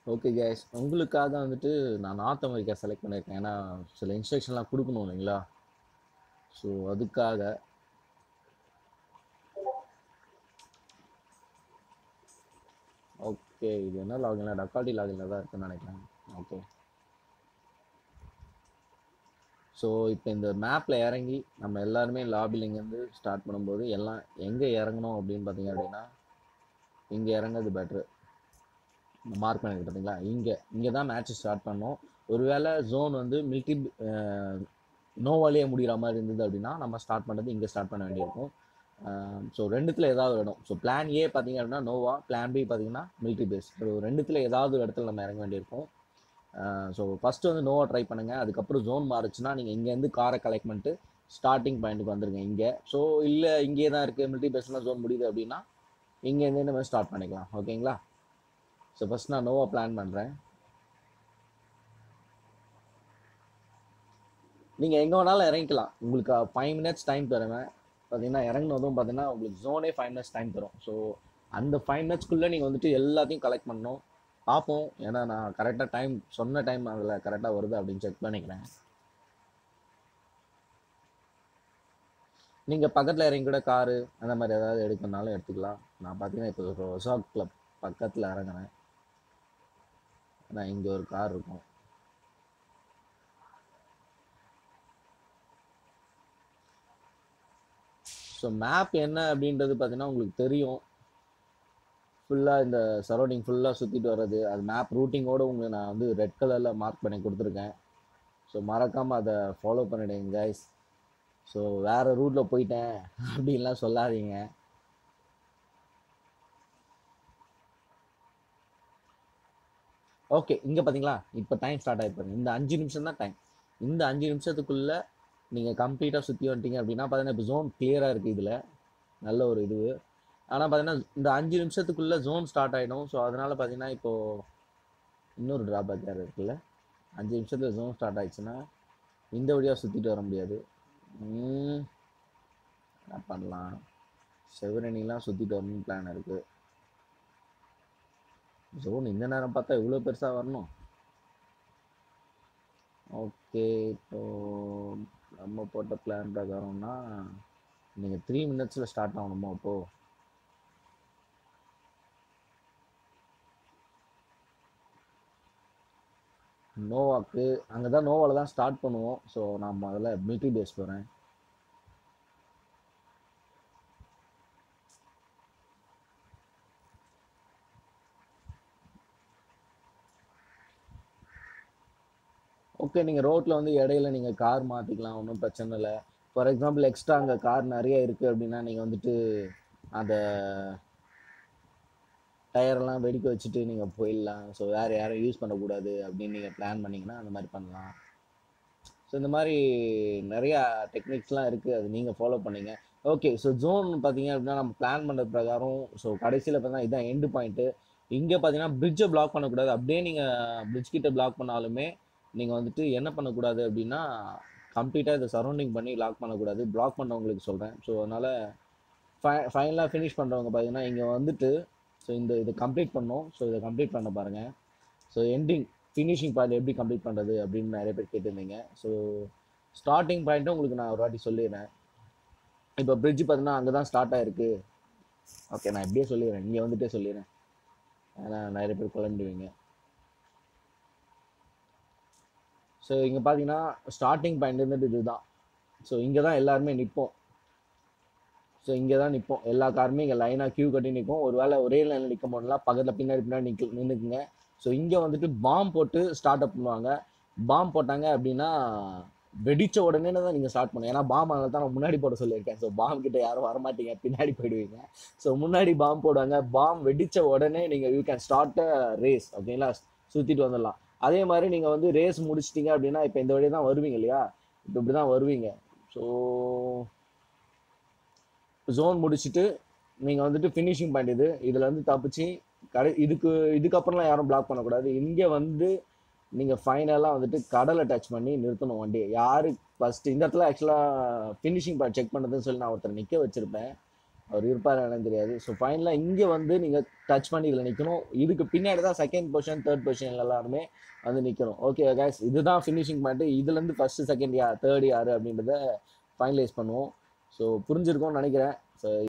okay case உங்களுக்காக வந்துட்டு நான் நார்த் அமெரிக்கா செலக்ட் பண்ணியிருக்கேன் ஏன்னா சில இன்ஸ்ட்ரக்ஷன்லாம் கொடுக்கணும் இல்லைங்களா ஸோ அதுக்காக ஓகே இது என்ன லாகின்ல டக்கால்டி லாகின்ல தான் இருக்குன்னு நினைக்கிறேன் ஓகே ஸோ இப்போ இந்த மேப்பில் இறங்கி நம்ம எல்லாருமே லாபிலிங்கேருந்து ஸ்டார்ட் பண்ணும்போது எல்லாம் எங்கே இறங்கணும் அப்படின்னு பார்த்தீங்க அப்படின்னா இங்கே இறங்குறது பெட்ரு மார்க் பண்ணிருக்கு பார்த்தீங்களா இங்கே இங்கே தான் மேட்ச் ஸ்டார்ட் பண்ணோம் ஒருவேளை ஜோன் வந்து மில்டி நோவாலேயே முடிகிற மாதிரி இருந்தது அப்படின்னா நம்ம ஸ்டார்ட் பண்ணுறது இங்கே ஸ்டார்ட் பண்ண வேண்டியிருக்கும் ஸோ ரெண்டுத்தில் ஏதாவது ஒரு இடம் ஸோ பிளான் ஏ பார்த்தீங்க அப்படின்னா நோவா பிளான் பி பார்த்தீங்கன்னா மிலிட்ரி பேஸ் ஸோ ரெண்டுத்தில் ஏதாவது ஒரு இடத்துல நம்ம இறங்க வேண்டியிருக்கும் ஸோ ஃபஸ்ட்டு வந்து நோவா ட்ரை பண்ணுங்கள் அதுக்கப்புறம் ஜோன் மாறுச்சுன்னா நீங்கள் இங்கேருந்து காரை கலெக்ட் பண்ணிட்டு ஸ்டார்டிங் பாயிண்ட்டுக்கு வந்துருங்க இங்கே ஸோ இல்லை இங்கே தான் இருக்குது மிலிட்ரி பேஸ்லாம் ஜோன் முடியுது அப்படின்னா இங்கேருந்து நம்ம ஸ்டார்ட் பண்ணிக்கலாம் ஓகேங்களா ஸோ ஃபஸ்ட் நான் நோவா பிளான் பண்ணுறேன் நீங்கள் எங்கே வேணாலும் இறங்கிக்கலாம் உங்களுக்கு ஃபைவ் மினிட்ஸ் டைம் தருவேன் பார்த்தீங்கன்னா இறங்கினதும் பார்த்தீங்கன்னா உங்களுக்கு ஜோனே ஃபைவ் மினிட்ஸ் டைம் தரும் ஸோ அந்த ஃபைவ் மினிட்ஸ்க்குள்ளே நீங்கள் வந்துட்டு எல்லாத்தையும் கலெக்ட் பண்ணணும் பார்ப்போம் ஏன்னா நான் கரெக்டாக டைம் சொன்ன டைம் அதில் கரெக்டாக வருது அப்படின்னு செக் பண்ணிக்கிறேன் நீங்கள் பக்கத்தில் இறங்கி கூட காரு அந்த மாதிரி ஏதாவது எடுக்கணுனாலும் எடுத்துக்கலாம் நான் பார்த்தீங்கன்னா இப்போ ஒரு ரெசார்ட் கிளப் பக்கத்தில் இறங்குறேன் நான் இங்கே ஒரு கார் இருக்கும் ஸோ மேப் என்ன அப்படின்றது பார்த்தீங்கன்னா உங்களுக்கு தெரியும் ஃபுல்லாக இந்த சரௌண்டிங் ஃபுல்லாக சுற்றிட்டு வர்றது அது மேப் ரூட்டிங்கோடு உங்களுக்கு நான் வந்து ரெட் கலரில் மார்க் பண்ணி கொடுத்துருக்கேன் ஸோ மறக்காமல் அதை ஃபாலோ பண்ணிடுங்க கைஸ் ஸோ வேறு ரூட்டில் போயிட்டேன் அப்படின்லாம் சொல்லாதீங்க ஓகே இங்கே பார்த்தீங்களா இப்போ டைம் ஸ்டார்ட் ஆகிருப்பாருங்க இந்த அஞ்சு நிமிஷம் தான் டைம் இந்த அஞ்சு நிமிஷத்துக்குள்ளே நீங்கள் கம்ப்ளீட்டாக சுற்றி வந்துட்டீங்க அப்படின்னா பார்த்தீங்கன்னா இப்போ ஜோன் கிளியராக இருக்குது இதில் நல்ல ஒரு இது ஆனால் பார்த்தீங்கன்னா இந்த அஞ்சு நிமிஷத்துக்குள்ளே ஜோன் ஸ்டார்ட் ஆகிடும் ஸோ அதனால் பார்த்தீங்கன்னா இப்போது இன்னொரு ட்ராபேக் யார் இருக்குல்ல அஞ்சு நிமிஷத்தில் ஜோன் ஸ்டார்ட் ஆயிடுச்சுன்னா இந்த வழியாக சுற்றிட்டு வர முடியாது ம், என்ன பண்ணலாம் செவரணிலாம் சுற்றிட்டு வரணும்னு பிளான் இருக்குது ஜோன் இந்த நேரம் பார்த்தா இவ்வளோ பெருசாக வரணும் ஓகே இப்போ நம்ம போட்ட பிளான் பிரகாரம்னா நீங்கள் த்ரீ மினிட்ஸில் ஸ்டார்ட் ஆகணுமோ அப்போது நோவாக்கு அங்கே தான் நோவாவில் தான் ஸ்டார்ட் பண்ணுவோம் ஸோ நான் முதல்ல மிலிட்ரி பேஸ் போகிறேன் ஓகே நீங்கள் ரோட்டில் வந்து இடையில நீங்கள் கார் மாற்றிக்கலாம் ஒன்றும் பிரச்சனை இல்லை ஃபார் எக்ஸாம்பிள் எக்ஸ்ட்ரா அங்கே கார் நிறைய இருக்குது அப்படின்னா நீங்கள் வந்துட்டு அந்த டயரெல்லாம் வெடிக்க வச்சுட்டு நீங்கள் போயிடலாம் ஸோ வேறு யாரும் யூஸ் பண்ணக்கூடாது அப்படின்னு நீங்கள் பிளான் பண்ணிங்கன்னா அந்த மாதிரி பண்ணலாம் ஸோ இந்த மாதிரி நிறையா டெக்னிக்ஸ்லாம் இருக்குது அது நீங்கள் ஃபாலோ பண்ணீங்க ஓகே ஸோ ஜோன் பார்த்தீங்க அப்படின்னா நம்ம பிளான் பண்ணுறது பிரகாரம் ஸோ கடைசியில் பார்த்தீங்கன்னா இதான் எண்டு பாயிண்ட்டு இங்கே பார்த்தீங்கன்னா பிரிட்ஜை பிளாக் பண்ணக்கூடாது அப்படியே நீங்கள் பிரிட்ஜ் கிட்ட பிளாக் பண்ணாலுமே நீங்கள் வந்துட்டு என்ன பண்ணக்கூடாது அப்படின்னா கம்ப்ளீட்டாக இதை சரௌண்டிங் பண்ணி லாக் பண்ணக்கூடாது பிளாக் பண்ணவங்களுக்கு சொல்கிறேன் ஸோ அதனால் ஃபை ஃபைனலாக ஃபினிஷ் பண்ணுறவங்க பார்த்தீங்கன்னா இங்கே வந்துட்டு ஸோ இந்த இதை கம்ப்ளீட் பண்ணோம் ஸோ இதை கம்ப்ளீட் பண்ண பாருங்கள் ஸோ எண்டிங் ஃபினிஷிங் பாயிண்ட் எப்படி கம்ப்ளீட் பண்ணுறது அப்படின்னு நிறைய பேர் கேட்டிருந்தீங்க ஸோ ஸ்டார்டிங் பாயிண்ட்டும் உங்களுக்கு நான் ஒரு வாட்டி சொல்லிடுறேன் இப்போ பிரிட்ஜ் பார்த்தீங்கன்னா அங்கே தான் ஸ்டார்ட் ஆயிருக்கு ஓகே நான் இப்படியே சொல்லிடுறேன் இங்கே வந்துட்டே சொல்லிடுறேன் ஏன்னா நிறைய பேர் குழம்பிடுவீங்க ஸோ இங்கே பார்த்தீங்கன்னா ஸ்டார்டிங் பாயிண்ட் இருந்துட்டு இதுதான் ஸோ இங்கே தான் எல்லாருமே நிற்போம் ஸோ இங்கே தான் நிற்போம் எல்லா காருமே இங்கே லைனாக கியூ கட்டி நிற்கும் ஒரு வேளை ஒரே லைனில் நிற்க முடியலாம் பக்கத்தில் பின்னாடி பின்னாடி நிற்க நின்றுக்குங்க ஸோ இங்கே வந்துட்டு பாம் போட்டு ஸ்டார்ட் அப் பண்ணுவாங்க பாம் போட்டாங்க அப்படின்னா வெடிச்ச உடனே தான் நீங்கள் ஸ்டார்ட் பண்ணுங்க ஏன்னா பாம் அதனால தான் நான் முன்னாடி போட சொல்லியிருக்கேன் ஸோ பாம் கிட்ட யாரும் வரமாட்டீங்க பின்னாடி போயிடுவீங்க ஸோ முன்னாடி பாம் போடுவாங்க பாம் வெடிச்ச உடனே நீங்கள் you can start a race ஓகேங்களா சுற்றிட்டு வந்துடலாம் அதே மாதிரி நீங்கள் வந்து ரேஸ் முடிச்சிட்டீங்க அப்படின்னா இப்போ இந்த வழியாக தான் வருவீங்க இல்லையா இப்போ இப்படி தான் வருவீங்க ஸோ ஜோன் முடிச்சுட்டு நீங்கள் வந்துட்டு ஃபினிஷிங் பாயிண்ட் இது இதில் வந்து தப்பிச்சு கடை இதுக்கு இதுக்கப்புறம்லாம் யாரும் பிளாக் பண்ணக்கூடாது இங்கே வந்து நீங்கள் ஃபைனலாக வந்துட்டு கடலை டச் பண்ணி நிறுத்தணும் வண்டியை யாரு ஃபஸ்ட்டு இந்த இடத்துல ஆக்சுவலாக ஃபினிஷிங் பாயிண்ட் செக் பண்ணுறதுன்னு சொல்லி நான் ஒருத்தர் நிற்க வச்சுருப்பேன் அவர் இருப்பார் என்னன்னு தெரியாது ஸோ ஃபைனலாக இங்கே வந்து நீங்கள் டச் பண்ணி இதில் நிற்கணும் இதுக்கு பின்னாடி தான் செகண்ட் பொசிஷன் தேர்ட் பொசிஷன் எல்லாருமே வந்து நிற்கணும் ஓகே கைஸ் இதுதான் ஃபினிஷிங் பாயிண்ட் இதுலேருந்து ஃபஸ்ட்டு செகண்ட் யார் தேர்ட் யார் அப்படின்றத ஃபைனலைஸ் பண்ணுவோம் ஸோ புரிஞ்சிருக்கும்னு நினைக்கிறேன் ஸோ